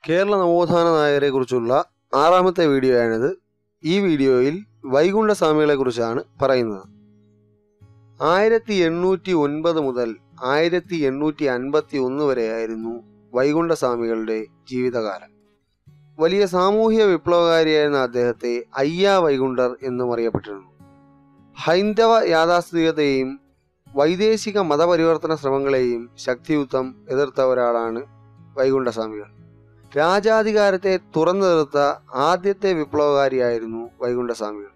കേരള നവോത്ഥാന നായകരെ കുറിച്ചുള്ള ആറാമത്തെ വീഡിയോയാണിത് ഈ വീഡിയോയിൽ വൈകുണ്ഠ സ്വാമികളെക്കുറിച്ചാണ് പറയുന്നത് ആയിരത്തി എണ്ണൂറ്റി ഒൻപത് മുതൽ ആയിരത്തി എണ്ണൂറ്റി അൻപത്തി ഒന്ന് വരെയായിരുന്നു വൈകുണ്ഠ സ്വാമികളുടെ ജീവിതകാലം വലിയ സാമൂഹ്യ വിപ്ലവകാരിയായിരുന്ന അദ്ദേഹത്തെ അയ്യാ വൈകുണ്ഠർ എന്നും അറിയപ്പെട്ടിരുന്നു ഹൈന്ദവ യാഥാസ്ഥിതികതയെയും വൈദേശിക മതപരിവർത്തന ശ്രമങ്ങളെയും ശക്തിയുക്തം എതിർത്ത ഒരാളാണ് വൈകുണ്ഠസ്വാമികൾ രാജാധികാരത്തെ തുറന്നു നിർത്ത ആദ്യത്തെ വിപ്ലവകാരിയായിരുന്നു വൈകുണ്ഠസ്വാമികൾ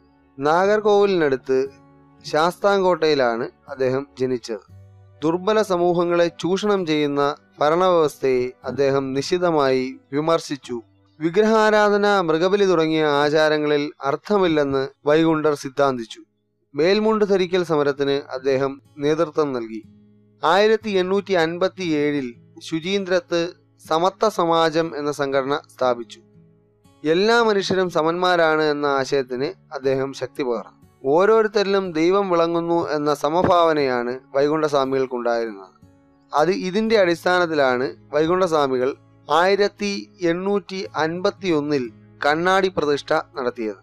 നാഗർകോവിലിനടുത്ത് ശാസ്താംകോട്ടയിലാണ് അദ്ദേഹം ജനിച്ചത് ദുർബല സമൂഹങ്ങളെ ചൂഷണം ചെയ്യുന്ന ഭരണവ്യവസ്ഥയെ അദ്ദേഹം നിശിതമായി വിമർശിച്ചു വിഗ്രഹാരാധന മൃഗബലി തുടങ്ങിയ ആചാരങ്ങളിൽ അർത്ഥമില്ലെന്ന് വൈകുണ്ഠർ സിദ്ധാന്തിച്ചു മേൽമുണ്ട് ധരിക്കൽ സമരത്തിന് അദ്ദേഹം നേതൃത്വം നൽകി ആയിരത്തി എണ്ണൂറ്റി അൻപത്തി ഏഴിൽ ശുചീന്ദ്രത്ത് സമത്വ സമാജം എന്ന സംഘടന സ്ഥാപിച്ചു എല്ലാ മനുഷ്യരും സമന്മാരാണ് എന്ന ആശയത്തിന് അദ്ദേഹം ശക്തി പകർന്നു ഓരോരുത്തരിലും ദൈവം വിളങ്ങുന്നു എന്ന സമഭാവനയാണ് വൈകുണ്ഠസ്വാമികൾക്കുണ്ടായിരുന്നത് അത് ഇതിന്റെ അടിസ്ഥാനത്തിലാണ് വൈകുണ്ഠസ്വാമികൾ ആയിരത്തി എണ്ണൂറ്റി അൻപത്തി ഒന്നിൽ കണ്ണാടി പ്രതിഷ്ഠ നടത്തിയത്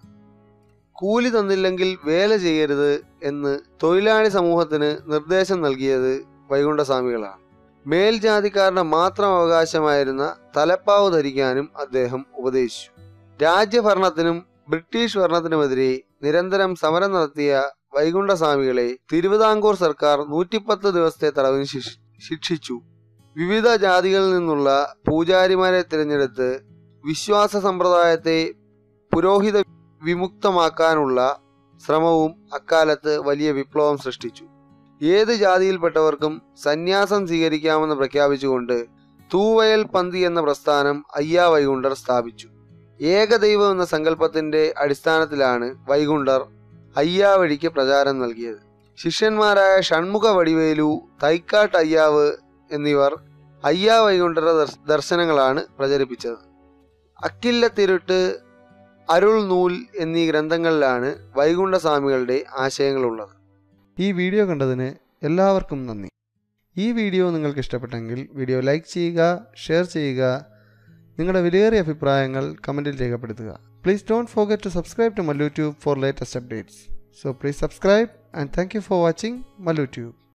കൂലി തന്നില്ലെങ്കിൽ വേല ചെയ്യരുത് എന്ന് തൊഴിലാളി സമൂഹത്തിന് നിർദ്ദേശം നൽകിയത് വൈകുണ്ഠസ്വാമികളാണ് മേൽജാതിക്കാരുടെ മാത്രം അവകാശമായിരുന്ന തലപ്പാവ് ധരിക്കാനും അദ്ദേഹം ഉപദേശിച്ചു രാജ്യഭരണത്തിനും ബ്രിട്ടീഷ് ഭരണത്തിനുമെതിരെ നിരന്തരം സമരം നടത്തിയ വൈകുണ്ഠസ്വാമികളെ തിരുവിതാംകൂർ സർക്കാർ നൂറ്റിപ്പത്ത് ദിവസത്തെ തടവിന് ശിക്ഷ- ശിക്ഷിച്ചു വിവിധ ജാതികളിൽ നിന്നുള്ള പൂജാരിമാരെ തിരഞ്ഞെടുത്ത് വിശ്വാസ സമ്പ്രദായത്തെ പുരോഹിത വിമുക്തമാക്കാനുള്ള ശ്രമവും അക്കാലത്ത് വലിയ വിപ്ലവം സൃഷ്ടിച്ചു ഏത് ജാതിയിൽപ്പെട്ടവർക്കും സന്യാസം സ്വീകരിക്കാമെന്ന് പ്രഖ്യാപിച്ചുകൊണ്ട് തൂവയൽ പന്തി എന്ന പ്രസ്ഥാനം അയ്യാ വൈകുണ്ഠർ സ്ഥാപിച്ചു ഏകദൈവം എന്ന സങ്കല്പത്തിന്റെ അടിസ്ഥാനത്തിലാണ് വൈകുണ്ഠർ അയ്യാ വഴിക്ക് പ്രചാരം നൽകിയത് ശിഷ്യന്മാരായ ഷൺമുഖ വടിവേലു തൈക്കാട്ട് അയ്യാവ് എന്നിവർ അയ്യാ വൈകുണ്ഠരുടെ ദർശ- ദർശനങ്ങളാണ് പ്രചരിപ്പിച്ചത് അക്കില്ലത്തിരുട്ട് അരുൾ നൂൽ എന്നീ ഗ്രന്ഥങ്ങളിലാണ് വൈകുണ്ഠസ്വാമികളുടെ ആശയങ്ങളുള്ളത് ഈ വീഡിയോ കണ്ടതിന് എല്ലാവർക്കും നന്ദി ഈ വീഡിയോ നിങ്ങൾക്ക് ഇഷ്ടപ്പെട്ടെങ്കിൽ വീഡിയോ ലൈക്ക് ചെയ്യുക ഷെയർ ചെയ്യുക നിങ്ങളുടെ വിലയേറിയ അഭിപ്രായങ്ങൾ കമൻറ്റിൽ രേഖപ്പെടുത്തുക please don't forget to subscribe to Mallu tube for latest updates so please subscribe and thank you for watching Mallu tube